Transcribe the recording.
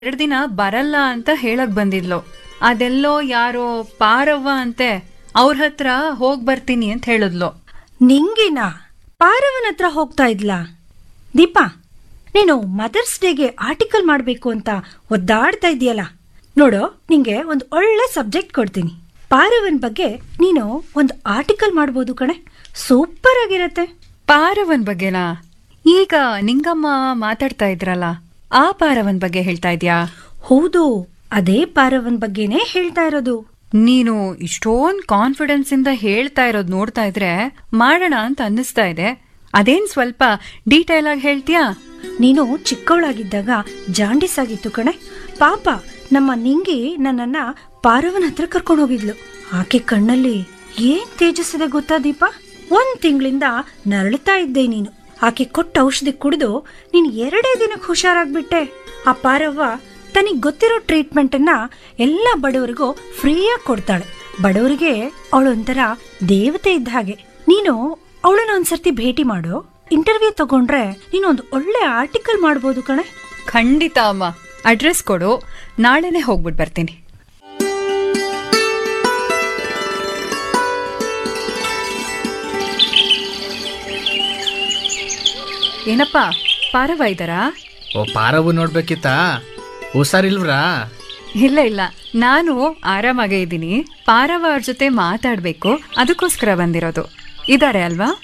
ಎರಡು ದಿನ ಬರಲ್ಲ ಅಂತ ಹೇಳಕ್ ಬಂದಿದ್ಲು ಅದೆಲ್ಲೋ ಯಾರೋ ಪಾರವ್ವ ಅಂತೆ ಅವ್ರ ಹತ್ರ ಹೋಗ್ ಬರ್ತೀನಿ ಅಂತ ಹೇಳಿದ್ಲು ನಿಂಗಿನ ಪಾರವನ ಹತ್ರ ಹೋಗ್ತಾ ಇದ್ಲಾ ದೀಪಾ ನೀನು ಮದರ್ಸ್ ಡೇಗೆ ಆರ್ಟಿಕಲ್ ಮಾಡಬೇಕು ಅಂತ ಒದ್ದಾಡ್ತಾ ಇದೆಯಲ್ಲ ನೋಡು ನಿಂಗೆ ಒಂದು ಒಳ್ಳೆ ಸಬ್ಜೆಕ್ಟ್ ಕೊಡ್ತೀನಿ ಪಾರವನ್ ಬಗ್ಗೆ ನೀನು ಒಂದು ಆರ್ಟಿಕಲ್ ಮಾಡ್ಬೋದು ಕಣೆ ಸೂಪರ್ ಆಗಿರತ್ತೆ ಪಾರವನ್ ಬಗ್ಗೆನಾ ಈಗ ನಿಂಗಮ್ಮ ಮಾತಾಡ್ತಾ ಇದ್ರಲ್ಲ ಆ ಪಾರವನ್ ಬಗ್ಗೆ ಹೇಳ್ತಾ ಇದ್ಯಾ ಹೌದು ಅದೇ ಪಾರವನ್ ಬಗ್ಗೆನೇ ಹೇಳ್ತಾ ಇರೋದು ನೀನು ಇಷ್ಟೊಂದ್ ಕಾನ್ಫಿಡೆನ್ಸ್ ಇಂದ ಹೇಳ್ತಾ ಇರೋದ್ ನೋಡ್ತಾ ಇದ್ರೆ ಮಾಡೋಣ ಅಂತ ಅನ್ನಿಸ್ತಾ ಇದೆ ಅದೇನ್ ಸ್ವಲ್ಪ ಡೀಟೇಲ್ ಆಗಿ ಹೇಳ್ತೀಯಾ ನೀನು ಚಿಕ್ಕವಳಾಗಿದ್ದಾಗ ಜಾಂಡಿಸ್ ಆಗಿತ್ತು ಕಣೆ ಪಾಪ ನಮ್ಮ ನಿಂಗಿ ನನ್ನನ್ನ ಪಾರವನ ಹತ್ರ ಕರ್ಕೊಂಡು ಹೋಗಿದ್ಲು ಆಕೆ ಕಣ್ಣಲ್ಲಿ ಏನ್ ತೇಜಸ್ಸಿದೆ ಗೊತ್ತಾ ದೀಪ ಒಂದ್ ತಿಂಗಳಿಂದ ನರಳುತ್ತಾ ಇದ್ದೆ ನೀನು ಆಕೆ ಕೊಟ್ಟ ಔಷಧಿ ಕುಡಿದು ನೀನ್ ಎರಡೇ ದಿನಕ್ಕೆ ಹುಷಾರಾಗ್ಬಿಟ್ಟೆ ಆ ಪಾರವ್ವ ತನಿಗ್ ಗೊತ್ತಿರೋ ಟ್ರೀಟ್ಮೆಂಟ್ ಅನ್ನ ಎಲ್ಲ ಬಡವರಿಗೂ ಫ್ರೀಯಾಗಿ ಕೊಡ್ತಾಳೆ ಬಡವರಿಗೆ ಅವಳೊಂಥರ ದೇವತೆ ಇದ್ದ ಹಾಗೆ ನೀನು ಅವಳನ್ನ ಒಂದ್ಸರ್ತಿ ಭೇಟಿ ಮಾಡು ಇಂಟರ್ವ್ಯೂ ತಗೊಂಡ್ರೆ ನೀನು ಒಂದು ಒಳ್ಳೆ ಆರ್ಟಿಕಲ್ ಮಾಡ್ಬೋದು ಕಣೆ ಖಂಡಿತ ಅಮ್ಮ ಅಡ್ರೆಸ್ ಕೊಡು ನಾಳೆನೆ ಹೋಗ್ಬಿಟ್ಟು ಬರ್ತೀನಿ ಏನಪ್ಪ ಪಾರವ ಇದ್ದಾರಾ ಓ ಪಾರವು ನೋಡ್ಬೇಕಿತ್ತಾ ಹುಷಾರಿಲ್ವ್ರಾ ಇಲ್ಲ ಇಲ್ಲ ನಾನು ಆರಾಮಾಗೇ ಇದ್ದೀನಿ ಪಾರವ ಅವ್ರ ಜೊತೆ ಮಾತಾಡ್ಬೇಕು ಅದಕ್ಕೋಸ್ಕರ ಬಂದಿರೋದು ಇದಾರೆ ಅಲ್ವಾ